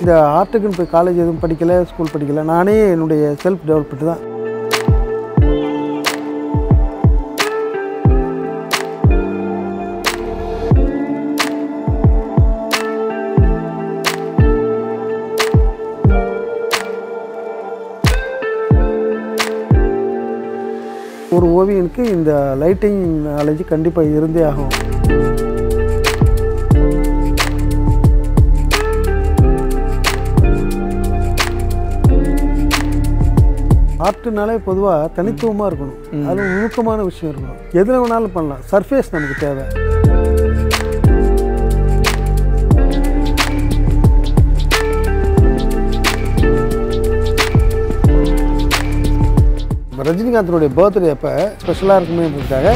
இந்த ஆர்ட்டுக்குன்னு போய் காலேஜ் எதுவும் படிக்கலை ஸ்கூல் படிக்கலை நானே என்னுடைய செல்ஃப் டெவலப்மெண்ட் தான் ஒரு ஓவியனுக்கு இந்த லைட்டிங் நாலேஜ் கண்டிப்பாக இருந்தே ஆகும் ஆர்ட்டுனாலே பொதுவாக தனித்துவமாக இருக்கணும் அது நுணுக்கமான விஷயம் இருக்கணும் எதில் வேணாலும் பண்ணலாம் சர்ஃபேஸ் நமக்கு தேவை ரஜினிகாந்தனுடைய பர்த்டே அப்போ ஸ்பெஷலாக இருக்குமேன்றதுக்காக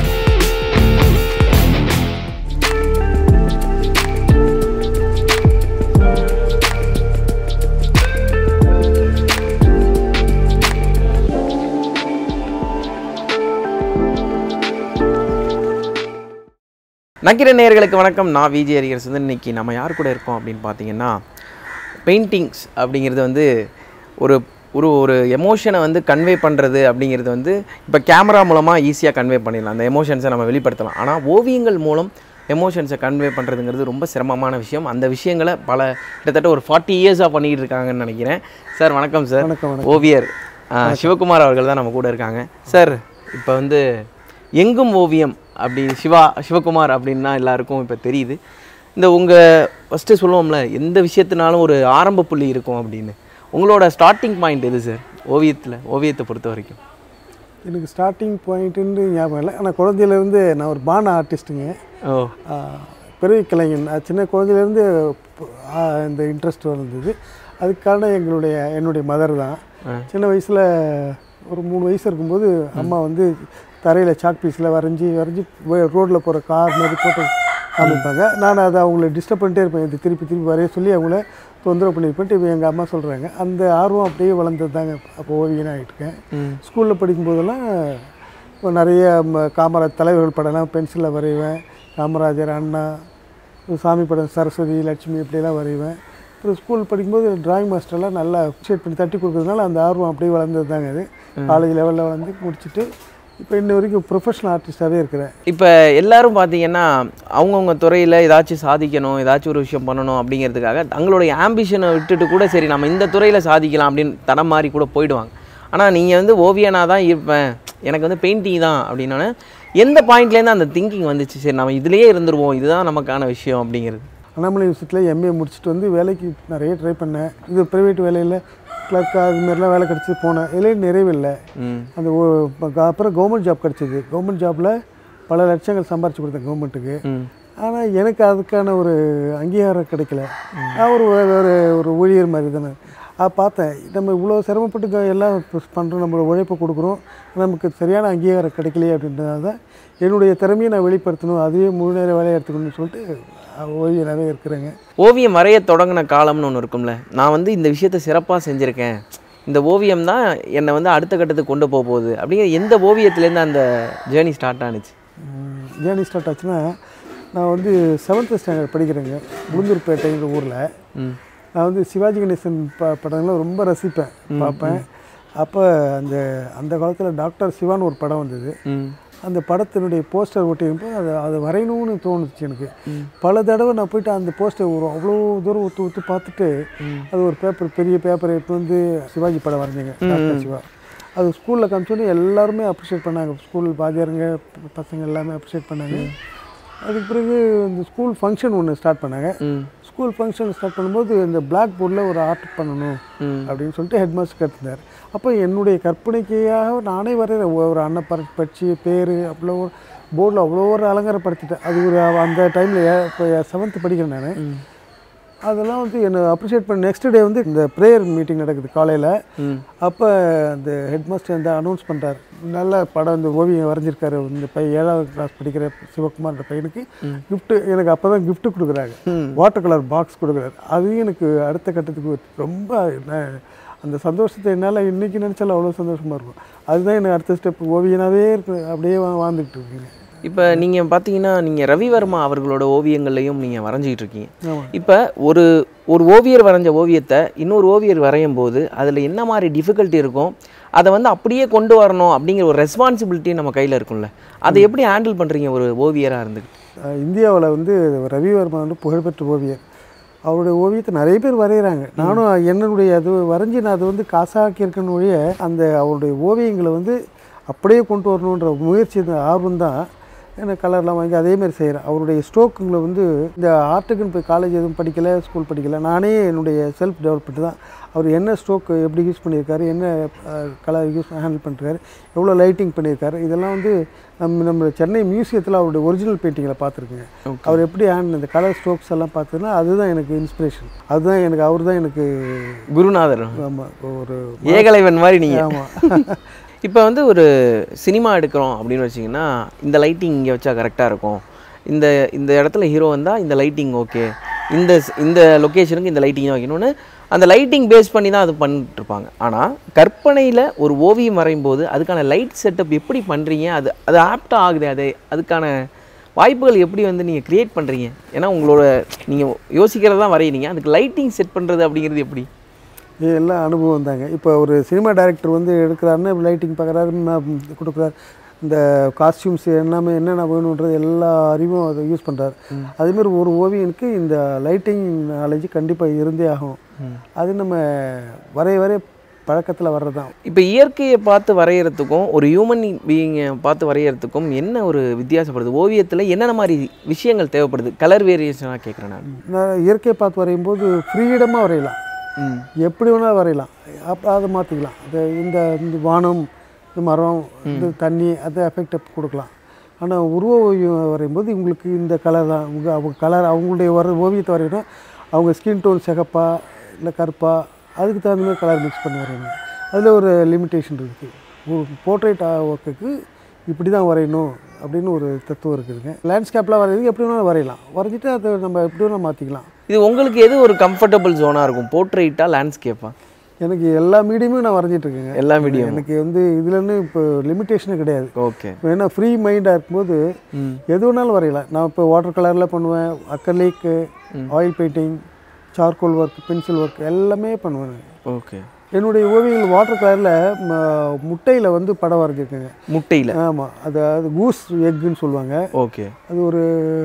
நக்கிர நேயர்களுக்கு வணக்கம் நான் விஜய் அரியர்ஸ் வந்து இன்னைக்கு நம்ம யார் கூட இருக்கோம் அப்படின்னு பார்த்தீங்கன்னா பெயிண்டிங்ஸ் அப்படிங்கிறது வந்து ஒரு ஒரு ஒரு எமோஷனை வந்து கன்வே பண்ணுறது அப்படிங்கிறது வந்து இப்போ கேமரா மூலமாக ஈஸியாக கன்வே பண்ணிடலாம் அந்த எமோஷன்ஸை நம்ம வெளிப்படுத்தலாம் ஆனால் ஓவியங்கள் மூலம் எமோஷன்ஸை கன்வே பண்ணுறதுங்கிறது ரொம்ப சிரமமான விஷயம் அந்த விஷயங்களை பல கிட்டத்தட்ட ஒரு ஃபார்ட்டி இயர்ஸாக பண்ணிகிட்டு இருக்காங்கன்னு நினைக்கிறேன் சார் வணக்கம் சார் வணக்கம், வணக்கம். ஓவியர் ஆ, சிவகுமார் அவர்கள் தான் நம்ம கூட இருக்காங்க சார் இப்போ வந்து எங்கும் ஓவியம் அப்படி சிவா சிவகுமார் அப்படின்னா எல்லாருக்கும் இப்போ தெரியுது இந்த உங்கள் ஃபஸ்ட்டு சொல்லுவோம்ல எந்த விஷயத்தினாலும் ஒரு ஆரம்ப புள்ளி இருக்கும் அப்படின்னு உங்களோட ஸ்டார்டிங் பாயிண்ட் எது சார் ஓவியத்தில் ஓவியத்தை பொறுத்த வரைக்கும் எனக்கு ஸ்டார்டிங் பாயிண்ட்டுன்னு ஞாபகம் இல்லை ஆனால் குழந்தையிலேருந்து நான் ஒரு பான ஆர்டிஸ்ட்டுங்க ஓ பெரிய கலைஞன் நான் சின்ன குழந்தையிலேருந்து இந்த இன்ட்ரெஸ்ட் வந்தது அதுக்கு காரணம் எங்களுடைய என்னுடைய மதர் தான் சின்ன வயசில் ஒரு மூணு வயசு இருக்கும்போது அம்மா வந்து தரையில் சாக் பீஸில் வரைஞ்சி வரைஞ்சி ரோட்டில் போகிற கார் மாதிரி போட்டு காமிப்பாங்க நான் அதை அவங்கள டிஸ்டர்ப் பண்ணிட்டே இருப்பேன் இது திருப்பி திருப்பி வரைய சொல்லி அவங்கள தொந்தரவு பண்ணியிருப்பேன் இப்போ எங்கள் அம்மா சொல்கிறாங்க அந்த ஆர்வம் அப்படியே வளர்ந்தது தாங்க அப்போ ஓவியனாக இருக்கேன் ஸ்கூலில் படிக்கும்போதெல்லாம் இப்போ நிறைய ம- காமராஜ் தலைவர்கள் படம்லாம் பென்சிலில் வரைவேன் காமராஜர் அண்ணா சாமி படம் சரஸ்வதி லட்சுமி இப்படியெல்லாம் வரைவேன் அப்புறம் ஸ்கூல் படிக்கும்போது டிராயிங் மாஸ்டர்லாம் நல்லா அப்ரிஷியேட் பண்ணி தட்டி கொடுக்கறதுனால அந்த ஆர்வம் அப்படியே வளர்ந்தது தாங்க அது காலேஜ் லெவலில் வளர்ந்து முடிச்சுட்டு இப்போ இன்ன வரைக்கும் ப்ரொஃபஷனல் ஆர்டிஸ்டாகவே இருக்கிறேன் இப்போ எல்லாரும் பார்த்தீங்கன்னா அவங்கவுங்க துறையில் ஏதாச்சும் சாதிக்கணும் ஏதாச்சும் ஒரு விஷயம் பண்ணணும் அப்படிங்கிறதுக்காக தங்களுடைய ஆம்பிஷனை விட்டுட்டு கூட சரி நம்ம இந்த துறையில் சாதிக்கலாம் அப்படின்னு தடம் மாதிரி கூட போயிடுவாங்க ஆனால் நீங்கள் வந்து ஓவியனாக தான் இருப்பேன் எனக்கு வந்து பெயிண்டிங் தான் அப்படின்னோடனே எந்த பாயிண்ட்லேருந்து அந்த திங்கிங் வந்துச்சு சரி நம்ம இதுலேயே இருந்துருவோம் இதுதான் நமக்கான விஷயம் அப்படிங்கிறது அண்ணாமலை யூனிவர்சிட்டியில் எம்ஏ முடிச்சுட்டு வந்து வேலைக்கு நிறைய ட்ரை பண்ணேன் இது ப்ரைவேட் வேலையில் கிளர்க்காக அது மாதிரிலாம் வேலை கிடச்சி போனேன் இதுலேயே நிறைவில்லை ம் அந்த ஒ- ப- அப்புறம் கவர்மெண்ட் ஜாப் கிடச்சிது கவர்மெண்ட் ஜாப்பில் பல லட்சங்கள் சம்பாரிச்சு கொடுத்தேன் கவர்மெண்ட்டுக்கு ம் ஆனால் எனக்கு அதுக்கான ஒரு அங்கீகாரம் கிடைக்கல நான் ஒரு ஒரு ஒரு ஊழியர் மாதிரி தானே அதை பார்த்தேன் நம்ம இவ்வளோ சிரமப்பட்டு க- எல்லாம் பண்ணுறோம் நம்மளோட உழைப்பை கொடுக்குறோம் நமக்கு சரியான அங்கீகாரம் கிடைக்கலையே அப்படின்றதால தான் என்னுடைய திறமையை நான் வெளிப்படுத்தணும் அதுவே முழு நேர வேலையை எடுத்துக்கணும்னு சொல்லிட்டு ஓவியனாகவே இருக்கிறேங்க ஓவியம் வரைய தொடங்கின காலம்னு ஒன்று இருக்கும்ல நான் வந்து இந்த விஷயத்தை சிறப்பாக செஞ்சுருக்கேன் இந்த ஓவியம் தான் என்னை வந்து அடுத்த கட்டத்துக்கு கொண்டு போக போகுது அப்படிங்கிற எந்த ஓவியத்துலேருந்து அந்த ஜேர்னி ஸ்டார்ட் ஆனுச்சு ஜேர்னி ஸ்டார்ட் ஆச்சுன்னா நான் வந்து செவன்த்து ஸ்டாண்டர்ட் படிக்கிறேங்க உளுந்தூர்பேட்டைங்கிற ஊரில் ம் நான் வந்து சிவாஜி கணேசன் ப படங்களை ரொம்ப ரசிப்பேன் பார்ப்பேன் அப்போ அந்த அந்த காலத்தில் டாக்டர் சிவான்னு ஒரு படம் வந்தது ம் அந்த படத்தினுடைய போஸ்டர் ஒட்டியிருப்போம் அதை அதை வரையணும்னு தோணுச்சு எனக்கு பல தடவை நான் போயிட்டு அந்த போஸ்டர் ஒரு அவ்வளோ தூரம் ஒத்து ஒத்து பார்த்துட்டு அது ஒரு பேப்பர் பெரிய பேப்பர் எடுத்து வந்து சிவாஜி படம் வரைஞ்சிங்க டாக்டர் சிவா அது ஸ்கூலில் காமிச்சோன்னே எல்லாருமே அப்ரிஷியேட் பண்ணாங்க ஸ்கூல் வாத்தியாருங்க பசங்க எல்லாமே அப்ரிஷியேட் பண்ணாங்க அதுக்கு பிறகு இந்த ஸ்கூல் ஃபங்க்ஷன் ஒன்று ஸ்டார்ட் பண்ணாங்க ம் ஸ்கூல் ஃபங்க்ஷன் ஸ்டார்ட் பண்ணும்போது இந்த பிளாக் போர்டில் ஒரு ஆர்ட் பண்ணணும் ம் அப்படின்னு சொல்லிட்டு ஹெட் மாஸ்டர் கேட்டிருந்தார் அப்போ என்னுடைய கற்பனைக்காக நானே வரைகிற ஒரு அன்னப்பற பட்சி பேர் அவ்வளோ ஒரு போர்டில் அவ்வளோ ஒரு அலங்காரப்படுத்திட்டேன் அது ஒரு அந்த டைமில் இப்போ செவன்த்து படிக்கிறேன் நான் அதெல்லாம் வந்து என்னை அப்ரிஷியேட் பண்ண நெக்ஸ்ட் டே வந்து இந்த ப்ரேயர் மீட்டிங் நடக்குது காலையில் ம் அப்போ அந்த ஹெட் மாஸ்டர் வந்து அனௌன்ஸ் பண்ணுறாரு நல்ல படம் இந்த ஓவியம் வரைஞ்சிருக்காரு இந்த பையன் ஏழாவது கிளாஸ் படிக்கிற சிவகுமார்ன்ற பையனுக்கு கிஃப்ட்டு எனக்கு அப்போ தான் கிஃப்ட்டு கொடுக்குறாங்க வாட்டர் கலர் பாக்ஸ் கொடுக்குறாரு அதுவும் எனக்கு அடுத்த கட்டத்துக்கு ரொம்ப நான் அந்த சந்தோஷத்தை என்னால் இன்றைக்கி நினச்சாலும் அவ்வளோ சந்தோஷமாக இருக்கும் அதுதான் எனக்கு அடுத்த ஸ்டெப் ஓவியனாகவே இருக்கு அப்படியே வா- வாழ்ந்துக்கிட்டு இருக்குங்க இப்போ நீங்கள் பார்த்தீங்கன்னா நீங்கள் ரவிவர்மா அவர்களோட ஓவியங்கள்லையும் நீங்கள் வரைஞ்சிக்கிட்டு இருக்கீங்க ஆமாம் இப்போ ஒரு ஒரு ஓவியர் வரைஞ்ச ஓவியத்தை இன்னொரு ஓவியர் வரையும் போது அதில் என்ன மாதிரி டிஃபிகல்ட்டி இருக்கும் அதை வந்து அப்படியே கொண்டு வரணும் அப்படிங்கிற ஒரு ரெஸ்பான்சிபிலிட்டி நம்ம கையில் இருக்கும்ல அதை எப்படி ஹேண்டில் பண்ணுறீங்க ஒரு ஓவியராக இருந்து இந்தியாவில் வந்து ரவிவர்மா வந்து புகழ்பெற்ற ஓவியர் அவருடைய ஓவியத்தை நிறைய பேர் வரைகிறாங்க நானும் என்னுடைய அது வரைஞ்சி நான் அது வந்து காசாக்கியிருக்கேன்னு ஒழிய அந்த அவருடைய ஓவியங்களை வந்து அப்படியே கொண்டு வரணுன்ற முயற்சி இந்த ஆர்வம் தான் எனக்கு கலர்லாம் வாங்கி அதே மாதிரி செய்கிறேன் அவருடைய ஸ்ட்ரோக்குங்களை வந்து இந்த ஆர்ட்டுக்குன்னு போய் காலேஜ் எதுவும் படிக்கலை ஸ்கூல் படிக்கலை நானே என்னுடைய செல்ஃப் டெவலப்மெண்ட் தான் அவர் என்ன ஸ்ட்ரோக் எப்படி யூஸ் பண்ணியிருக்காரு என்ன கலர் யூஸ் ஹேண்டில் பண்ணிருக்காரு எவ்வளோ லைட்டிங் பண்ணியிருக்காரு இதெல்லாம் வந்து நம்ம நம்ம சென்னை மியூசியத்தில் அவருடைய ஒரிஜினல் பெயிண்டிங்கில் பார்த்துருக்குங்க அவர் எப்படி ஹேண்ட் இந்த கலர் ஸ்ட்ரோக்ஸ் எல்லாம் பார்த்ததுன்னா அதுதான் எனக்கு இன்ஸ்பிரேஷன் அதுதான் எனக்கு அவர் தான் எனக்கு குருநாதர் ஆமாம் ஒரு ஏகலைவன் மாதிரி நீங்கள் ஆமாம் இப்போ வந்து ஒரு சினிமா எடுக்கிறோம் அப்படின்னு வச்சிங்கன்னா இந்த லைட்டிங் இங்கே வச்சா கரெக்டாக இருக்கும் இந்த இந்த இடத்துல ஹீரோ வந்தால் இந்த லைட்டிங் ஓகே இந்த ஸ்- இந்த லொக்கேஷனுக்கு இந்த லைட்டிங் தான் வைக்கணும்னு அந்த லைட்டிங் பேஸ் பண்ணி தான் அது பண்ணிட்டு இருப்பாங்க ஆனால் கற்பனையில் ஒரு ஓவியம் வரையும் போது அதுக்கான லைட் செட்டப் எப்படி பண்ணுறீங்க அது அது ஆப்டாக ஆகுது அது அதுக்கான வாய்ப்புகள் எப்படி வந்து நீங்கள் க்ரியேட் பண்ணுறீங்க ஏன்னா உங்களோட நீங்கள் யோசிக்கிறது தான் வரைகிறீங்க அதுக்கு லைட்டிங் செட் பண்ணுறது அப்படிங்கிறது எப்படி இது எல்லாம் அனுபவம் தாங்க இப்போ ஒரு சினிமா டைரக்டர் வந்து எடுக்கிறாருன்னா லைட்டிங் பார்க்குறாரு கொடுக்குறாரு இந்த காஸ்டியூம்ஸ் எல்லாமே என்னென்ன வேணுன்றது எல்லா அறிவும் அதை யூஸ் பண்ணுறாரு அதேமாதிரி ஒரு ஓவியனுக்கு இந்த லைட்டிங் நாலேஜ் கண்டிப்பாக இருந்தே ஆகும் அது நம்ம வரைய வரைய பழக்கத்தில் வர்றது தான் இப்போ இயற்கையை பார்த்து வரைகிறதுக்கும் ஒரு ஹியூமன் பீயிங்கை பார்த்து வரைகிறதுக்கும் என்ன ஒரு வித்தியாசப்படுது ஓவியத்தில் என்னென்ன மாதிரி விஷயங்கள் தேவைப்படுது கலர் வேரியேஷனாக கேட்குறேன் நான் நான் இயற்கையை பார்த்து வரையும்போது ஃப்ரீடமாக வரையலாம் ம் எப்படி வேணாலும் வரையலாம் அப்போ அதை மாற்றிக்கலாம் அது இந்த இந்த வானம் இந்த மரம் இந்த தண்ணி அதை எஃபெக்டை கொடுக்கலாம் ஆனால் உருவ ஓவியம் வரையும்போது இவங்களுக்கு இந்த கலர் தான் உங்க அவங்க கலர் அவங்களுடைய வர ஓவியத்தை வரையணும் அவங்க ஸ்கின் டோன் சிகப்பா இல்லை கருப்பா அதுக்கு தகுந்த மாதிரி கலர் மிக்ஸ் பண்ணி வரையணும் அதில் ஒரு லிமிட்டேஷன் இருக்குது ஒரு போர்ட்ரேட் ஒர்க்குக்கு இப்படி தான் வரையணும் அப்படின்னு ஒரு தத்துவம் இருக்குதுங்க லேண்ட்ஸ்கேப்லாம் வரையிறது எப்படி வேணாலும் வரையலாம் வரைஞ்சிட்டு அதை நம்ம எப்படி வேணாலும் மாற்றிக்கலாம் இது உங்களுக்கு எது ஒரு கம்ஃபர்டபுள் ஜோனாக இருக்கும் போர்ட்ரைட்டா லேண்ட்ஸ்கேப்பா எனக்கு எல்லா மீடியமும் நான் வரைஞ்சிட்டு இருக்கேங்க எல்லா மீடியம் எனக்கு வந்து இதுலன்னு இப்போ லிமிட்டேஷனே கிடையாது ஓகே ஏன்னா ஃப்ரீ மைண்டாக இருக்கும்போது ம் எது வேணாலும் வரையலாம் நான் இப்போ வாட்டர் கலரில் பண்ணுவேன் அக்கர்லிக்கு oil painting charcoal work pencil work எல்லாமே பண்ணுவேன் ஓகே என்னுடைய ஓவியங்கள் வாட்டர் கலரில் முட்டையில் வந்து படம் வரைஞ்சிருக்கேங்க முட்டையில் ஆமாம் அது அது கூஸ் எக்குன்னு சொல்லுவாங்க ஓகே அது ஒரு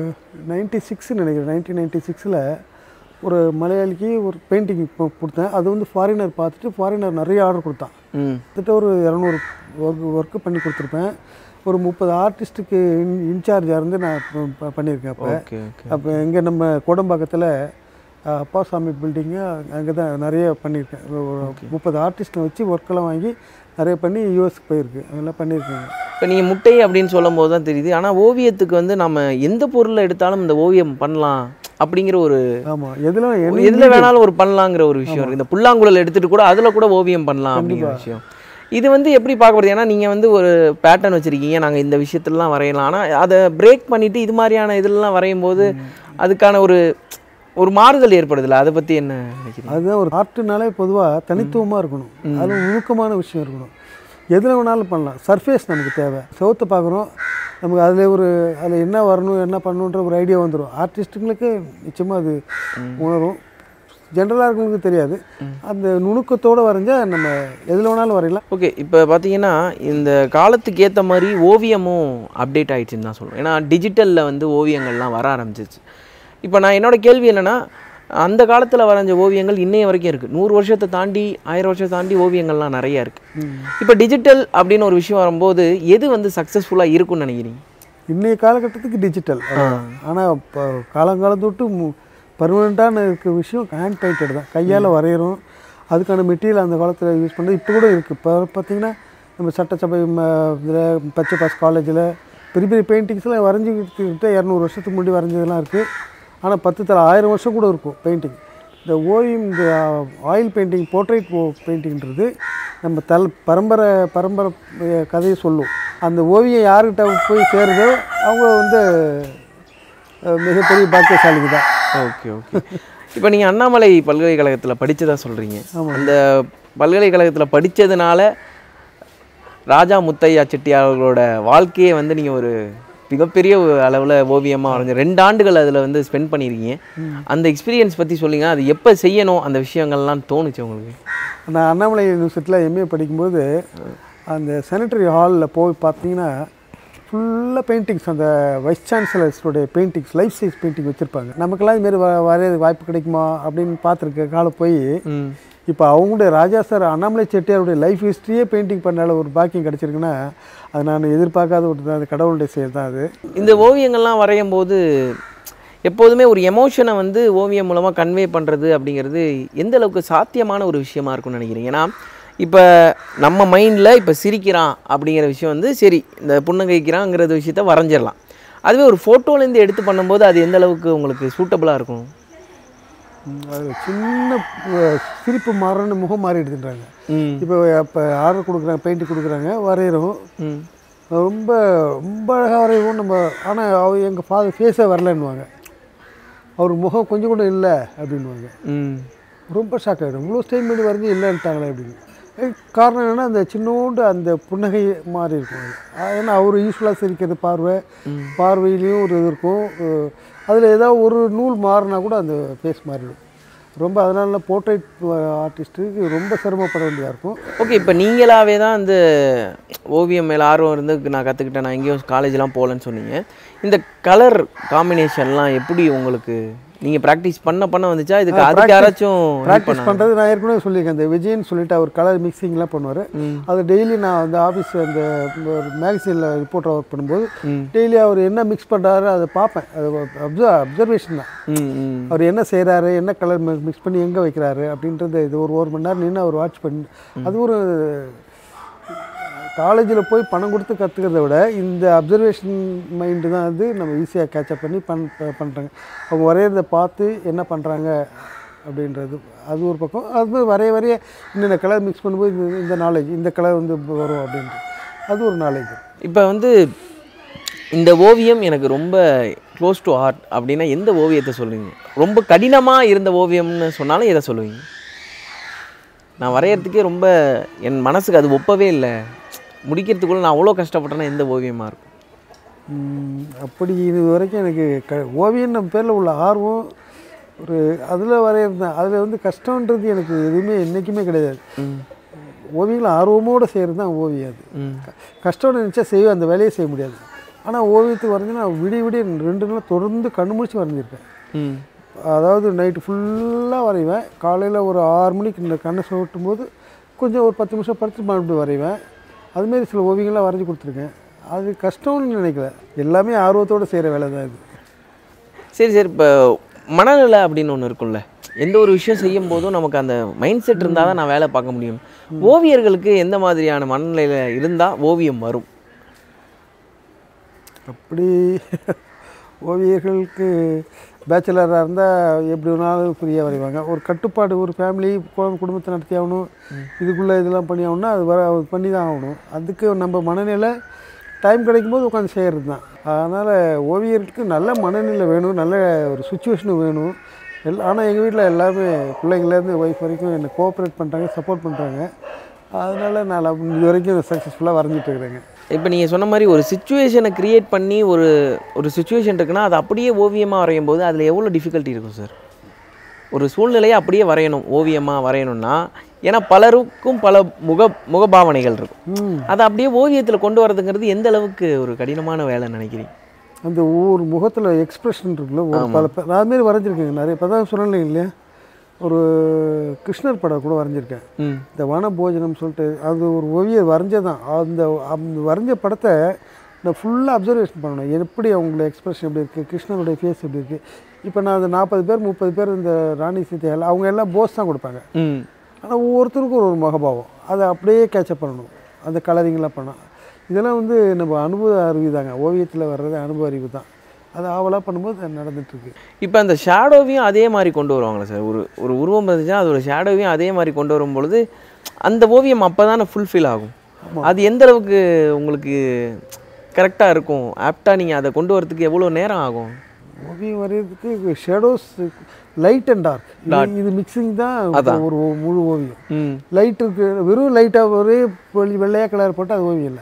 நைன்டி சிக்ஸ்ன்னு நினைக்கிறேன் நைன்டீன் நைன்டி சிக்ஸில் ஒரு மலையாளிக்கு ஒரு பெயிண்டிங் கொடுத்தேன் அது வந்து ஃபாரினர் பார்த்துட்டு ஃபாரினர் நிறைய ஆர்டர் கொடுத்தான் ம் கிட்டத்தட்ட ஒரு இரநூறு ஒர்க் ஒர்க்கு பண்ணி கொடுத்துருப்பேன் ஒரு முப்பது ஆர்டிஸ்ட்டுக்கு இன் இன்சார்ஜாக இருந்து நான் ப- ப- பண்ணியிருக்கேன் அப்போ ஓகே ஓகே அப்போ இங்கே நம்ம கோடம்பாக்கத்தில் அப்பாசாமி பில்டிங்கு அங்கே தான் நிறைய பண்ணியிருக்கேன் ஒரு முப்பது ஆர்டிஸ்ட்டை வச்சு ஒர்க்கெல்லாம் வாங்கி நிறைய பண்ணி யூஎஸ்க்கு போயிருக்கு அதெல்லாம் பண்ணியிருக்கேங்க இப்போ நீங்கள் முட்டை அப்படின்னு சொல்லும் போது தான் தெரியுது ஆனால் ஓவியத்துக்கு வந்து நம்ம எந்த பொருளை எடுத்தாலும் இந்த ஓவியம் பண்ணலாம் அப்படிங்கிற ஒரு ஆமாம் எதில் என்ன எதுல வேணாலும் ஒரு பண்ணலாங்கிற ஒரு விஷயம் இருக்கு இந்த புல்லாங்குழல் எடுத்துட்டு கூட அதுல கூட ஓவியம் பண்ணலாம் அப்படிங்கிற விஷயம் இது வந்து எப்படி பார்க்கப்படுது ஏன்னா நீங்க வந்து ஒரு பேட்டர்ன் வச்சிருக்கீங்க நாங்க இந்த விஷயத்துலலாம் வரையலாம் ஆனா அதை பிரேக் பண்ணிட்டு இது மாதிரியான இதுலலாம் வரையும் போது அதுக்கான ஒரு ஒரு மாறுதல் ஏற்படுதுல்ல அதை பத்தி என்ன நினைக்கிறீங்க அதுதான் ஒரு ஆர்ட்டுனாலே பொதுவாக தனித்துவமாக இருக்கணும் அது நுணுக்கமான விஷயம் இருக்கணும் எதில் வேணாலும் பண்ணலாம் சர்ஃபேஸ் நமக்கு தேவை செவத்தை பார்க்குறோம் நமக்கு அதில் ஒரு அதில் என்ன வரணும் என்ன பண்ணணுன்ற ஒரு ஐடியா வந்துடும் ஆர்டிஸ்ட்டுங்களுக்கு நிச்சயமாக அது உணரும் ஜென்ரலாக இருக்கவங்களுக்கு தெரியாது அந்த நுணுக்கத்தோடு வரைஞ்சா நம்ம எதில் வேணாலும் வரையலாம் ஓகே இப்போ பார்த்தீங்கன்னா இந்த காலத்துக்கு ஏற்ற மாதிரி ஓவியமும் அப்டேட் ஆயிடுச்சுன்னு தான் சொல்லுவேன் ஏன்னா டிஜிட்டலில் வந்து ஓவியங்கள்லாம் வர ஆரம்பிச்சிச்சு இப்போ நான் என்னோட கேள்வி என்னென்னா அந்த காலத்தில் வரைஞ்ச ஓவியங்கள் இன்னைய வரைக்கும் இருக்குது நூறு வருஷத்தை தாண்டி ஆயிரம் வருஷத்தை தாண்டி ஓவியங்கள்லாம் நிறைய இருக்குது இப்போ டிஜிட்டல் அப்படின்னு ஒரு விஷயம் வரும்போது எது வந்து சக்ஸஸ்ஃபுல்லாக இருக்கும்னு நினைக்கிறீங்க இன்றைய காலகட்டத்துக்கு டிஜிட்டல் ஆனால் இப்போ காலங்காலம் தொட்டு பர்மனெண்ட்டான இருக்க விஷயம் ஹேண்ட் பெயிண்டட் தான் கையால் வரைகிறோம் அதுக்கான மெட்டீரியல் அந்த காலத்தில் யூஸ் பண்ணது இப்போ கூட இருக்குது இப்போ பார்த்தீங்கன்னா நம்ம சட்டசபை இதில் பச்சை பாஸ் காலேஜில் பெரிய பெரிய பெயிண்டிங்ஸ்லாம் வரைஞ்சிக்கிட்டு இரநூறு வருஷத்துக்கு முன்னாடி வரைஞ்சதெல்லாம் இருக்குது ஆனால் பத்து தர ஆயிரம் வருஷம் கூட இருக்கும் பெயிண்டிங் இந்த ஓவியம் இந்த ஆயில் பெயிண்டிங் போர்ட்ரேட் பெயிண்டிங்கிறது நம்ம தல் பரம்பரை பரம்பரை அஹ், கதையை சொல்லும் அந்த ஓவியம் யார்கிட்ட போய் சேருதோ அவங்க வந்து அஹ், மிகப்பெரிய பாக்கியசாலிங்க தான் ஓகே ஓகே இப்போ நீங்கள் அண்ணாமலை பல்கலைக்கழகத்தில் படிச்சதா சொல்கிறீங்க அந்த பல்கலைக்கழகத்தில் படிச்சதுனால ராஜா முத்தையா செட்டியார் அவர்களோட வாழ்க்கையை வந்து நீங்கள் ஒரு மிகப்பெரிய அளவில் ஓவியமாக வரைஞ்ச ரெண்டு ஆண்டுகள் அதில் வந்து ஸ்பெண்ட் பண்ணியிருக்கீங்க அந்த எக்ஸ்பீரியன்ஸ் பற்றி சொல்லுங்க அது எப்போ செய்யணும் அந்த விஷயங்கள்லாம் தோணுச்சு உங்களுக்கு நான் அண்ணாமலை யூனிவர்சிட்டியில் எம்ஏ படிக்கும்போது அந்த சானிட்டரி ஹாலில் போய் பார்த்தீங்கன்னா ஃபுல்லாக பெயிண்டிங்ஸ் அந்த வைஸ் சான்சலர்ஸோடைய பெயிண்டிங்ஸ் லைஃப் சைஸ் பெயிண்டிங் வச்சுருப்பாங்க நமக்கெல்லாம் இதுமாரி வ வரைய வாய்ப்பு கிடைக்குமா அப்படின்னு பார்த்துருக்க காலம் போய் ம் இப்போ அவங்களுடைய ராஜா சார் அண்ணாமலை செட்டியாருடைய லைஃப் ஹிஸ்ட்ரியே பெயிண்டிங் பண்ணால ஒரு பாக்கியம் கிடச்சிருக்குன்னா அது நான் எதிர்பார்க்காத ஒரு தான் அது கடவுளுடைய செயல் தான் அது இந்த ஓவியங்கள்லாம் வரையும் போது எப்போதுமே ஒரு எமோஷனை வந்து ஓவியம் மூலமாக கன்வே பண்ணுறது அப்படிங்கிறது எந்த அளவுக்கு சாத்தியமான ஒரு விஷயமா இருக்கும்னு நினைக்கிறீங்க ஏன்னா இப்போ நம்ம மைண்டில் இப்போ சிரிக்கிறான் அப்படிங்கிற விஷயம் வந்து சரி இந்த புன்னகைக்கிறாங்கிறது விஷயத்த வரைஞ்சிடலாம் அதுவே ஒரு ஃபோட்டோலேருந்து எடுத்து பண்ணும்போது அது எந்த அளவுக்கு உங்களுக்கு சூட்டபுளாக இருக்கும் ம், அது சின்ன அஹ், சிரிப்பு மாறன்னு முகம் மாறிடுதுன்றாங்க ம் இப்போ அப்போ ஆர்டர் கொடுக்குறாங்க பெயிண்ட் கொடுக்குறாங்க வரைகிறோம் ம் ரொம்ப ரொம்ப அழகாக வரைவோம் நம்ம ஆனால் அவர் எங்கள் ஃபாதர் ஃபேஸே வரலன்னுவாங்க அவர் முகம் கொஞ்சம் கூட இல்லை அப்படின்வாங்க ம் ரொம்ப ஷாக் ஆகிடும் இவ்வளோ ஸ்டைம் பண்ணி வரைஞ்சி இல்லைன்ட்டாங்களே அப்படின்னு ஏய், காரணம் என்னென்னா அந்த சின்னோண்டு அந்த புன்னகை மாறி இருக்கும் அது. ஆ, ஏன்னா அவர் யூஸ்ஃபுல்லாக சிரிக்கிறது பார்வை பார்வையிலையும் ஒரு இது இருக்கும் அதில் ஏதாவது ஒரு நூல் மாறினா கூட அந்த ஃபேஸ் மாறிடும் ரொம்ப அதனால போர்ட்ரேட் ஆர்டிஸ்ட்டுக்கு ரொம்ப சிரமப்பட வேண்டியதாக இருக்கும் ஓகே இப்போ நீங்களாவே தான் இந்த ஓவியம் மேலே ஆர்வம் இருந்து நான் கற்றுக்கிட்டேன் நான் எங்கேயும் காலேஜ்லாம் போகலன்னு சொன்னீங்க இந்த கலர் காம்பினேஷன்லாம் எப்படி உங்களுக்கு நீங்கள் ப்ராக்டிஸ் பண்ண பண்ண வந்துச்சா இதுக்கு அதுக்கு யாராச்சும் help ப்ராக்டிஸ் பண்ணாங்க? பண்ணுறது நான் ஏற்கனவே சொல்லியிருக்கேன் அந்த விஜயன்னு சொல்லிட்டு அவர் கலர் மிக்சிங்லாம் பண்ணுவார் அது டெய்லி நான் அந்த ஆஃபீஸ் அந்த ஒரு மேகசினில் ரிப்போர்ட்டர் ஒர்க் பண்ணும்போது ம். டெய்லி அவர் என்ன மிக்ஸ் பண்ணுறாரு அதை பார்ப்பேன் அது அப்சர் அப்சர்வேஷன் தான் ம் ம் அவர் என்ன செய்கிறாரு என்ன கலர் மிக்ஸ் பண்ணி எங்கே வைக்கிறாரு அப்படின்றத இது ஒரு ஒரு மணி நேரம் நின்று அவர் வாட்ச் பண்ணி அது ஒரு காலேஜில் போய் பணம் கொடுத்து கற்றுக்கிறத விட இந்த அப்சர்வேஷன் மைண்டு தான் வந்து நம்ம ஈஸியாக கேட்சப் பண்ணி பண் பண்ணுறாங்க அவங்க வரைகிறத பார்த்து என்ன பண்ணுறாங்க அப்படின்றது அது ஒரு பக்கம் அது மாதிரி வரைய வரைய இன்னென்ன கலர் மிக்ஸ் பண்ணும்போது இந்த இந்த நாலேஜ் இந்த கலர் வந்து வரும் அப்படின்ட்டு அது ஒரு நாலேஜ் இப்போ வந்து இந்த ஓவியம் எனக்கு ரொம்ப க்ளோஸ் டு ஆர்ட் அப்படின்னா எந்த ஓவியத்தை சொல்லுவீங்க ரொம்ப கடினமாக இருந்த ஓவியம்னு சொன்னாலும் எதை சொல்லுவீங்க நான் வரையறதுக்கே ரொம்ப என் மனசுக்கு அது ஒப்பவே இல்லை முடிக்கிறதுக்குள்ள நான் அவ்வளோ கஷ்டப்பட்டேன்னா எந்த ஓவியமாக இருக்கும் ம், அப்படி இது வரைக்கும் எனக்கு க ஓவியம் நம்ம பேரில் உள்ள ஆர்வம் ஒரு அதில் வரையிருந்தேன் அதில் வந்து கஷ்டன்றது எனக்கு எதுவுமே என்றைக்குமே கிடையாது ஓவியங்களை ஆர்வமோடு செய்கிறது தான் ஓவியம் அது ம் க- கஷ்டம்னு நினச்சா செய்ய அந்த வேலையை செய்ய முடியாது ஆனால் ஓவியத்துக்கு வரைஞ்சி நான் விடிய விடிய ரெண்டு நாள் தொடர்ந்து கண்ணு முடிச்சு வரைஞ்சிருக்கேன் ம் அதாவது நைட்டு ஃபுல்லாக வரைவேன் காலையில் ஒரு ஆறு மணிக்கு இந்த கண்ணை சுட்டும் போது கொஞ்சம் ஒரு பத்து நிமிஷம் படுத்து மறுபடியும் வரைவேன் அதுமாரி சில ஓவியங்கள்லாம் வரைஞ்சி கொடுத்துருக்கேன் அது கஷ்டம்னு நினைக்கல எல்லாமே ஆர்வத்தோடு செய்கிற வேலை தான் இது சரி சரி இப்போ மனநிலை அப்படின்னு ஒன்று இருக்கும்ல எந்த ஒரு விஷயம் செய்யும் போதும் நமக்கு அந்த மைண்ட் செட் இருந்தால் தான் நான் வேலை பார்க்க முடியும் ஓவியர்களுக்கு எந்த மாதிரியான மனநிலையில் இருந்தால் ஓவியம் வரும் அப்படி ஓவியர்களுக்கு பேச்சுலராக இருந்தால் எப்படி வேணாலும் ஃப்ரீயாக வரைவாங்க ஒரு கட்டுப்பாடு ஒரு ஃபேமிலி குடும்பத்தை நடத்தி ஆகணும் இதுக்குள்ளே இதெல்லாம் பண்ணி ஆகணும்னா அது வர அது பண்ணி தான் ஆகணும் அதுக்கு நம்ம மனநிலை டைம் கிடைக்கும்போது உட்காந்து செய்கிறது தான் அதனால் ஓவியர்களுக்கு நல்ல மனநிலை வேணும் நல்ல ஒரு சுச்சுவேஷனும் வேணும் எல் ஆனால் எங்கள் வீட்டில் எல்லாருமே பிள்ளைங்கள்லேருந்து ஒய்ஃப் வரைக்கும் என்னை கோஆப்ரேட் பண்ணுறாங்க சப்போர்ட் பண்ணுறாங்க அதனால் நான் இது வரைக்கும் சக்ஸஸ்ஃபுல்லாக வரைஞ்சிட்டு இருக்கிறேங்க இப்போ நீங்கள் சொன்ன மாதிரி ஒரு சுச்சுவேஷனை க்ரியேட் பண்ணி ஒரு ஒரு சுச்சுவேஷன் இருக்குன்னா அது அப்படியே ஓவியமாக வரையும் போது அதில் எவ்வளோ டிஃபிகல்ட்டி இருக்கும் சார் ஒரு சூழ்நிலையை அப்படியே வரையணும் ஓவியமாக வரையணும்னா ஏன்னா பலருக்கும் பல முக முகபாவனைகள் இருக்கும் ம் அதை அப்படியே ஓவியத்தில் கொண்டு வரதுங்கிறது எந்த அளவுக்கு ஒரு கடினமான வேலை நினைக்கிறீங்க அந்த ஒவ்வொரு முகத்தில் எக்ஸ்பிரஷன் இருக்குல்ல ஒரு பல பே- நான் அதுமாரி வரைஞ்சிருக்கேங்க நிறைய இப்போ தான் சொன்னேன் இல்லையா ஒரு கிருஷ்ணர் படம் கூட வரைஞ்சிருக்கேன் ம் இந்த வன போஜனம் சொல்லிட்டு அது ஒரு ஓவியர் வரைஞ்சதான் அந்த அந்த வரைஞ்ச படத்தை நான் ஃபுல்லாக அப்சர்வேஷன் பண்ணணும் எப்படி அவங்களோட எக்ஸ்பிரஷன் எப்படி இருக்குது கிருஷ்ணனுடைய ஃபேஸ் எப்படி இருக்குது இப்போ நான் அந்த நாற்பது பேர் முப்பது பேர் இந்த ராணி சீதை எல்லாம் அவங்க எல்லாம் போஸ் தான் கொடுப்பாங்க ம் ஆனால் ஒவ்வொருத்தருக்கும் ஒரு ஒரு முகபாவம் அதை அப்படியே கேட்சப் பண்ணணும் அந்த கலரிங்லாம் பண்ணோம் இதெல்லாம் வந்து நம்ம அனுபவ அறிவு தாங்க ஓவியத்தில் வர்றது அனுபவ அறிவு தான் அது ஆவலாக பண்ணும்போது அது நடந்துட்டுருக்கு இப்போ அந்த ஷேடோவையும் அதே மாதிரி கொண்டு வருவாங்களா சார் ஒரு ஒரு உருவம் இருந்துச்சுன்னா அதோட ஷேடோவையும் அதே மாதிரி கொண்டு வரும் பொழுது அந்த ஓவியம் அப்போ தானே ஃபுல்ஃபில் ஆகும் அது எந்த அளவுக்கு உங்களுக்கு கரெக்டாக இருக்கும் ஆப்டாக நீங்கள் அதை கொண்டு வரதுக்கு எவ்வளோ நேரம் ஆகும் ஓவியம் வரைகிறதுக்கு ஷேடோஸ் லைட் அண்ட் டார்க் இது மிக்சிங் தான் ஒரு முழு ஓவியம் ம் லைட் இருக்கு வெறும் லைட்டாக ஒரே வெள்ளை- வெள்ளையா கலர் போட்டால் அது ஓவியம் இல்லை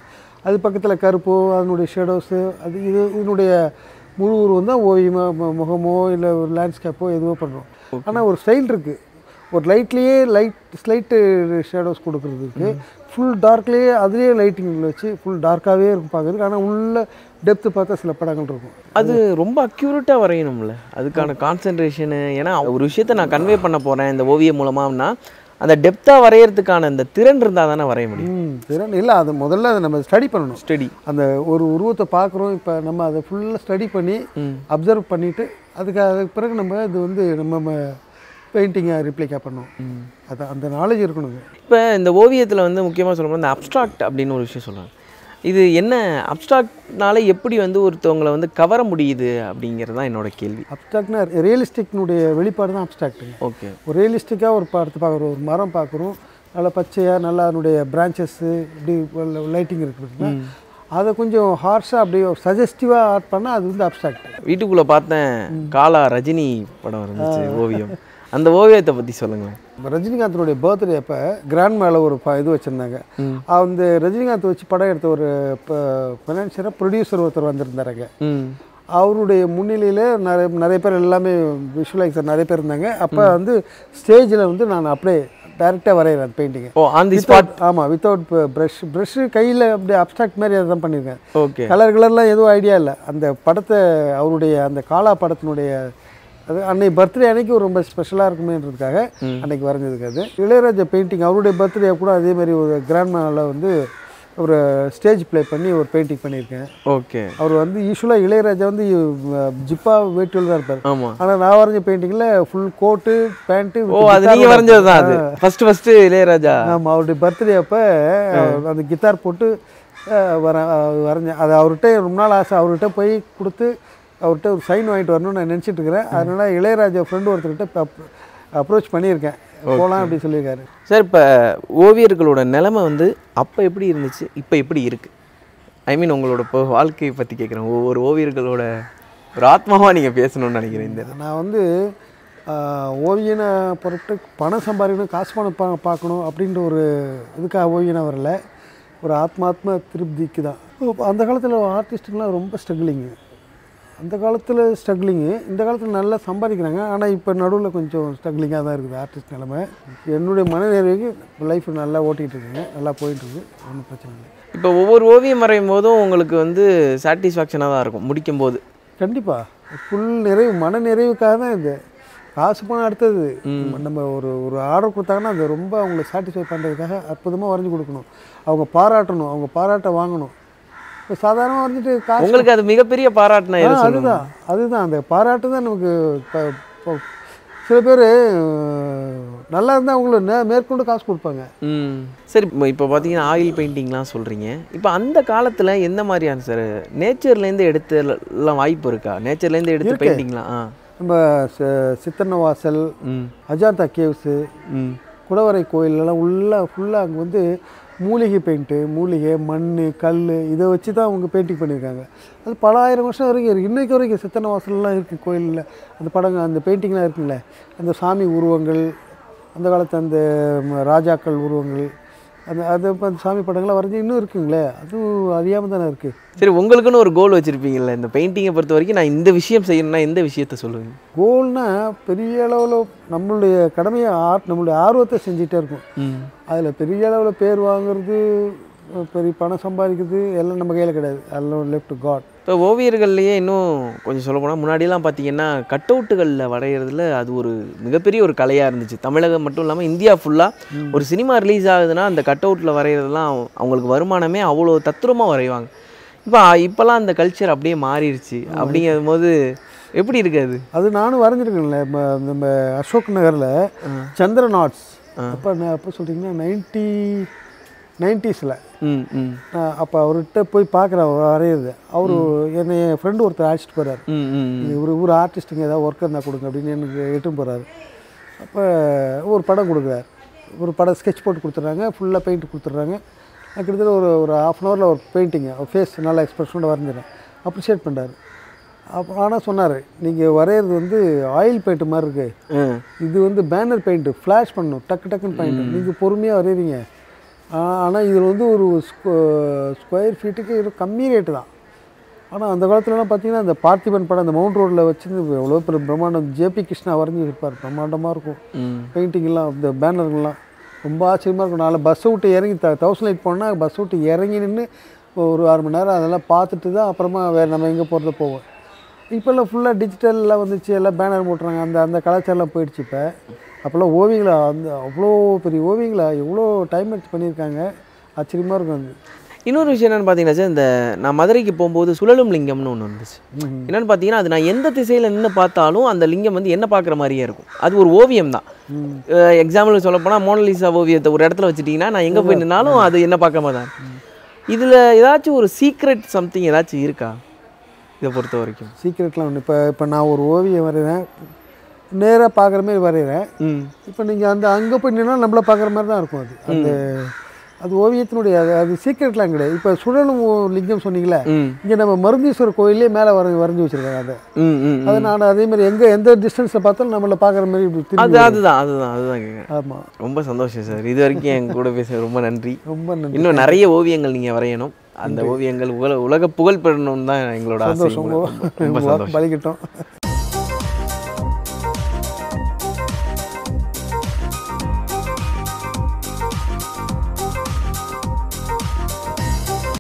அது பக்கத்தில் கருப்போ அதனுடைய ஷேடோஸு அது இது இதனுடைய முழு உருவம் தான் ஓவியமோ மு- முகமோ இல்லை ஒரு லேண்ட்ஸ்கேப்போ எதுவோ பண்ணுறோம் ஆனால் ஒரு ஸ்டைல் இருக்குது ஒரு லைட்லேயே லைட் ஸ்லைட்டு ஷேடோஸ் கொடுக்குறதுக்கு ஃபுல் டார்க்லேயே அதுலேயே லைட்டிங் வச்சு ஃபுல் டார்க்காகவே இருக்கும் பார்க்குறதுக்கு ஆனால் உள்ள டெப்த்து பார்த்தா சில படங்கள் இருக்கும் அது ரொம்ப அக்யூரேட்டாக வரையணும்ல அதுக்கான கான்சென்ட்ரேஷனு ஏன்னா ஒரு விஷயத்த நான் கன்வே பண்ண போகிறேன் இந்த ஓவியம் மூலமாகனா அந்த டெப்த்தாக வரையறதுக்கான அந்த திறன் இருந்தால் தானே வரைய முடியும் ம் திறன் இல்லை அது முதல்ல அதை நம்ம ஸ்டடி பண்ணணும் ஸ்டடி அந்த ஒரு உருவத்தை பார்க்குறோம் இப்போ நம்ம அதை ஃபுல்லாக ஸ்டடி பண்ணி அப்சர்வ் பண்ணிவிட்டு அதுக்கு அதுக்கு பிறகு நம்ம இது வந்து நம்ம பெயிண்டிங்கை ரிப்ளிகா பண்ணோம் அது அந்த நாலேஜ் இருக்கணுங்க இப்போ இந்த ஓவியத்தில் வந்து முக்கியமாக சொல்லணும் இந்த அப்ஸ்ட்ராக்ட் அப்படின்னு ஒரு விஷயம் சொல்கிறாங்க இது என்ன அப்ஸ்ட்ராக்ட்னால எப்படி வந்து ஒருத்தவங்களை வந்து கவர முடியுது அப்படிங்கிறது தான் என்னோட கேள்வி அப்டாக்ட்னா ரியலிஸ்டிக்னுடைய வெளிப்பாடு தான் அப்டாக்ட்டுங்க ஓகே ஒரு ரியலிஸ்டிக்காக ஒரு படத்தை பார்க்குறோம் ஒரு மரம் பார்க்குறோம் நல்லா பச்சையாக நல்லா அதனுடைய பிரான்ச்சஸ்ஸு இப்படி லைட்டிங் இருக்குதுன்னா அதை கொஞ்சம் ஹார்ஷாக அப்படியே சஜஸ்டிவாக ஆர்ட் பண்ணால் அது வந்து அப்டாக்ட் வீட்டுக்குள்ளே பார்த்தேன் காலா ரஜினி படம் இருந்துச்சு ஓவியம் அந்த ஓவியத்தை பற்றி சொல்லுங்களேன் ரஜினிகாந்தனுடைய பர்த்டே அப்போ கிராண்ட் மேலே ஒரு ப- இது வச்சுருந்தாங்க அந்த ரஜினிகாந்த் வச்சு படம் எடுத்த ஒரு ஃபினான்ஷியராக ப்ரொடியூசர் ஒருத்தர் வந்திருந்தாருங்க ம் அவருடைய முன்னிலையில் நிறைய நிறைய பேர் எல்லாமே விஷுவலைசர் நிறைய பேர் இருந்தாங்க அப்போ வந்து ஸ்டேஜில் வந்து நான் அப்படியே டைரெக்டாக வரைகிறேன் பெயிண்டிங்கை ஓ ஆன் தி ஸ்பாட் ஆமாம் வித்தவுட் ப்ரஷ் ப்ரஷ்ஷு கையில் அப்படியே அப்டாக்ட் மாதிரி அதை தான் பண்ணியிருக்கேன் ஓகே கலர் கலர்லாம் எதுவும் ஐடியா இல்லை அந்த படத்தை அவருடைய அந்த காலா படத்தினுடைய அது அன்னைக்கு பர்த்டே அன்னைக்கு ஒரு ரொம்ப ஸ்பெஷலாக இருக்குமேன்றதுக்காக அன்னைக்கு வரைஞ்சதுக்கு அது இளையராஜா பெயிண்டிங் அவருடைய பர்த்டே கூட அதே மாதிரி ஒரு கிராண்ட் மேனில் வந்து ஒரு ஸ்டேஜ் ப்ளே பண்ணி ஒரு பெயிண்டிங் பண்ணியிருக்கேன் ஓகே அவர் வந்து யூஸ்வலாக இளையராஜா வந்து அஹ், ஜிப்பா வேட்டியில் தான் இருப்பார் ஆமாம் ஆனால் நான் வரைஞ்ச பெயிண்டிங்கில் ஃபுல் கோட்டு பேண்ட்டு ஓ அது நீங்கள் வரைஞ்சது தான் அது ஃபர்ஸ்ட் ஃபர்ஸ்ட் இளையராஜா ஆமாம் அவருடைய பர்த்டே அப்போ அந்த கித்தார் போட்டு அஹ், வர அஹ், வரைஞ்சேன் அது அவர்கிட்ட ரொம்ப நாள் ஆசை அவர்கிட்ட போய் கொடுத்து அவர்கிட்ட ஒரு சைன் வாங்கிட்டு வரணும்னு நான் நினச்சிட்டு இருக்கிறேன் அதனால இளையராஜா ஃப்ரெண்டு ஒருத்தர்கிட்ட அப்ரோச் பண்ணியிருக்கேன் போகலாம் அப்படி சொல்லியிருக்காரு சார் இப்போ ஓவியர்களோட நிலைமை வந்து அப்போ எப்படி இருந்துச்சு இப்போ எப்படி இருக்கு ஐ மீன் உங்களோட இப்போ வாழ்க்கையை பற்றி கேட்குறேன் ஒவ்வொரு ஓவியர்களோட ஒரு ஆத்மாவாக நீங்கள் பேசணும்னு நினைக்கிறேன் இந்த நான் வந்து ஆஹ், ஓவியனை பொறுத்து பணம் சம்பாதிக்கணும் காசு பணம் பா பார்க்கணும் அப்படின்ற ஒரு இதுக்காக ஓவியனை வரல ஒரு ஆத்மாத்ம திருப்திக்கு தான் அந்த காலத்தில் ஆர்டிஸ்ட்டுங்களாம் ரொம்ப ஸ்ட்ரகிளிங்கு அந்த காலத்தில் ஸ்ட்ரகிளிங்கு இந்த காலத்தில் நல்லா சம்பாதிக்கிறாங்க ஆனால் இப்போ நடுவில் கொஞ்சம் ஸ்ட்ரகிளிங்காக தான் இருக்குது ஆர்டிஸ்ட் நிலமை என்னுடைய மனநிறைவுக்கு லைஃப் நல்லா ஓட்டிகிட்டு இருக்குங்க நல்லா போயிட்டுருக்கு ஒன்றும் பிரச்சனை இல்லை இப்போ ஒவ்வொரு ஓவியம் வரையும் போதும் உங்களுக்கு வந்து சாட்டிஸ்ஃபேக்ஷனாக தான் இருக்கும் முடிக்கும் போது கண்டிப்பாக ஃபுல் நிறைவு மன நிறைவுக்காக தான் இது காசு பணம் அடுத்தது நம்ம ஒரு ஒரு ஆர்டர் கொடுத்தாங்கன்னா அது ரொம்ப அவங்கள சாட்டிஸ்ஃபை பண்ணுறதுக்காக அற்புதமாக வரைஞ்சி கொடுக்கணும் அவங்க பாராட்டணும் அவங்க பாராட்ட வாங்கணும் இப்போ சாதாரணமாக வரைஞ்சிட்டு காசு உங்களுக்கு அது மிகப்பெரிய பாராட்டுனா ஆ, எது சொல்லுங்க அதுதான் அதுதான் அந்த பாராட்டு தான் நமக்கு ப- ப- சில பேர் நல்லா இருந்தால் அவங்கள நே- மேற்கொண்டு காசு கொடுப்பாங்க ம் சரி இப்போ இப்போ பார்த்தீங்கன்னா ஆயில் பெயிண்டிங்லாம் சொல்கிறீங்க இப்போ அந்த காலத்தில் எந்த மாதிரியான சார் நேச்சர்லேருந்து எடுத்து எல்லாம் வாய்ப்பு இருக்கா நேச்சர்லேருந்து எடுத்து பெயிண்டிங்லாம் ஆ நம்ம ச- சித்தன்ன வாசல் ம் அஜாந்தா கேவ்ஸு ம் குடவரை கோயிலெல்லாம் உள்ள ஃபுல்லாக அங்கே வந்து மூலிகை பெயிண்ட்டு மூலிகை மண் கல் இதை வச்சு தான் அவங்க பெயிண்டிங் பண்ணியிருக்காங்க அது பல ஆயிரம் வருஷம் வரைக்கும் இருக்குது இன்றைக்கு வரைக்கும் சித்தனை வாசல்லாம் இருக்குது கோயிலில் அந்த படங்க அந்த பெயிண்டிங்லாம் இருக்குல்ல அந்த சாமி உருவங்கள் அந்த காலத்து அந்த ம, ராஜாக்கள் உருவங்கள் அந்த அது இப்போ அந்த சாமி படங்கள்லாம் வரைஞ்சி இன்னும் இருக்குங்களே அதுவும் அறியாமல் தானே இருக்குது சரி உங்களுக்குன்னு ஒரு கோல் வச்சுருப்பீங்கல்ல இந்த பெயிண்டிங்கை பொறுத்த வரைக்கும் நான் இந்த விஷயம் செய்யணும்னா எந்த விஷயத்த சொல்லுவீங்க கோல்னா பெரிய அளவில் நம்மளுடைய கடமையை ஆர்ட் நம்மளுடைய ஆர்வத்தை செஞ்சுட்டே இருக்கும் ம் அதில் பெரிய அளவில் பேர் வாங்குறது பெரிய பணம் சம்பாதிக்கிறது எல்லாம் நம்ம கையில் கிடையாது எல்லாம் லெஃப்ட் காட் இப்போ ஓவியர்கள்லையே இன்னும் கொஞ்சம் சொல்ல போனால் முன்னாடிலாம் பார்த்தீங்கன்னா கட் அவுட்டுகளில் வரைகிறதுல அது ஒரு மிகப்பெரிய ஒரு கலையாக இருந்துச்சு தமிழகம் மட்டும் இல்லாமல் இந்தியா ஃபுல்லாக ஒரு சினிமா ரிலீஸ் ஆகுதுன்னா அந்த கட் அவுட்டில் வரைகிறதுலாம் அவங்களுக்கு வருமானமே அவ்வளோ தத்ரூபமாக வரைவாங்க இப்போ இப்போல்லாம் அந்த கல்ச்சர் அப்படியே மாறிடுச்சு அப்படிங்கும் போது எப்படி இருக்காது அது நானும் வரைஞ்சிருக்கேன்ல ம- நம்ம அசோக் நகரில் சந்திரன் ஆர்ட்ஸ் அப்போ நான் அப்போ சொல்கிறீங்கன்னா நைன்ட்டி நைன்ட்டீஸில் ம் ம் நான் அப்போ அவர்கிட்ட போய் பார்க்குறேன் வரையிறது அவர் என்னை என் ஃப்ரெண்டு ஒருத்தர் அழைச்சிட்டு போகிறார் ம் ம் இவர் ஒரு ஆர்டிஸ்ட்டுங்க ஏதாவது ஒர்க் இருந்தால் கொடுங்க அப்படின்னு எனக்கு எட்டும் போகிறாரு அப்போ ஒரு படம் கொடுக்குறாரு ஒரு படம் ஸ்கெட்ச் போட்டு கொடுத்துட்றாங்க ஃபுல்லாக பெயிண்ட் கொடுத்துட்றாங்க நான் கிட்டத்தட்ட ஒரு ஒரு ஹாஃப் அன் ஹவரில் ஒரு பெயிண்டிங்கு ஃபேஸ் நல்ல எக்ஸ்பிரஷனோட வரைஞ்சிடறேன் அப்ரிஷியேட் பண்ணுறாரு அப்போ ஆனால் சொன்னார் நீங்கள் வரைகிறது வந்து ஆயில் பெயிண்ட் மாதிரி இருக்குது ம் இது வந்து பேனர் பெயிண்ட்டு ஃப்ளாஷ் பண்ணணும் டக்கு டக்குன்னு பெயிண்ட் நீங்கள் பொறுமையாக வரைகிறீங்க ஆனால் இதில் வந்து ஒரு ஸ்கொயர் ஃபீட்டுக்கு இது கம்மி ரேட்டு தான் ஆனால் அந்த காலத்துலலாம் பார்த்தீங்கன்னா அந்த பார்த்திபன் படம் அந்த மவுண்ட் ரோட்டில் வச்சு எவ்வளோ பெரிய பிரம்மாண்டம் ஜேபி கிருஷ்ணா வரைஞ்சி இருப்பார் பிரம்மாண்டமாக இருக்கும் ம் பெயிண்டிங்லாம் இந்த பேனருங்கெல்லாம் ரொம்ப ஆச்சரியமாக இருக்கும் நாளை பஸ்ஸை விட்டு இறங்கி த தௌசண்ட் லைட் போனால் பஸ்ஸை விட்டு இறங்கி நின்று ஒரு அரை மணி நேரம் அதெல்லாம் பார்த்துட்டு தான் அப்புறமா வேறு நம்ம எங்கே போகிறத போவோம் இப்போல்லாம் ஃபுல்லாக டிஜிட்டல்லாம் வந்துச்சு எல்லாம் பேனர் போட்டுறாங்க அந்த அந்த கலாச்சாரம்லாம் போயிடுச்சு இப்போ அப்போல்லாம் ஓவியங்களா அந்த அவ்வளோ பெரிய ஓவியங்களா எவ்வளோ டைம் எடுத்து பண்ணியிருக்காங்க ஆச்சரியமாக இருக்கும் அது இன்னொரு விஷயம் என்னன்னு பார்த்தீங்கன்னா சார் இந்த நான் மதுரைக்கு போகும்போது சுழலும் லிங்கம்னு ஒன்று இருந்துச்சு ம்ஹும். என்னன்னு பார்த்தீங்கன்னா அது நான் எந்த திசையில் நின்று பார்த்தாலும் அந்த லிங்கம் வந்து என்ன பார்க்குற மாதிரியே இருக்கும் அது ஒரு ஓவியம் தான் ம். எக்ஸாம்பிள் சொல்ல போனால் மோனலிசா ஓவியத்தை ஒரு இடத்துல வச்சுட்டிங்கன்னா நான் எங்கே போய் நின்னாலும் அது என்ன பார்க்க மாதிரி இதில் ஏதாச்சும் ஒரு சீக்ரெட் சம்திங் ஏதாச்சும் இருக்கா இதை பொறுத்த வரைக்கும் சீக்கிரட்லாம் ஒன்று இப்போ இப்போ நான் ஒரு ஓவியம் வரைகிறேன் நேராக பார்க்குற மாதிரி வரைகிறேன் ம் இப்போ நீங்கள் அந்த அங்கே போய் நின்னா நம்மள பார்க்குற மாதிரி தான் இருக்கும் அது அந்த அது ஓவியத்தினுடைய அது அது சீக்கிரட்லாம் கிடையாது இப்போ சுழலும் ஓ- லிங்கம் சொன்னீங்களே ம் இங்கே நம்ம மருந்தீஸ்வரர் கோயிலே மேலே வர வரைஞ்சி வச்சுருக்காங்க அதை ம் ம் அதை நான் அதே மாதிரி எங்கே எந்த டிஸ்டன்ஸில் பார்த்தாலும் நம்மளை பார்க்குற மாதிரி இப்படி அது திரும்பி அதுதான் அதுதான் அதுதான் கேட்குறேன் ஆமாம் ரொம்ப சந்தோஷம் சார் இது வரைக்கும் என் கூட பேச ரொம்ப நன்றி ரொம்ப நன்றி இன்னும் நிறைய ஓவியங்கள் நீங்கள் வரையணும் அந்த ஓவியங்கள் உலக உலக புகழ் பெறணும்னு தான் எங்களோட ஆசை சந்தோஷம் ரொம்ப சந்தோஷம் பலிக்கட்டும்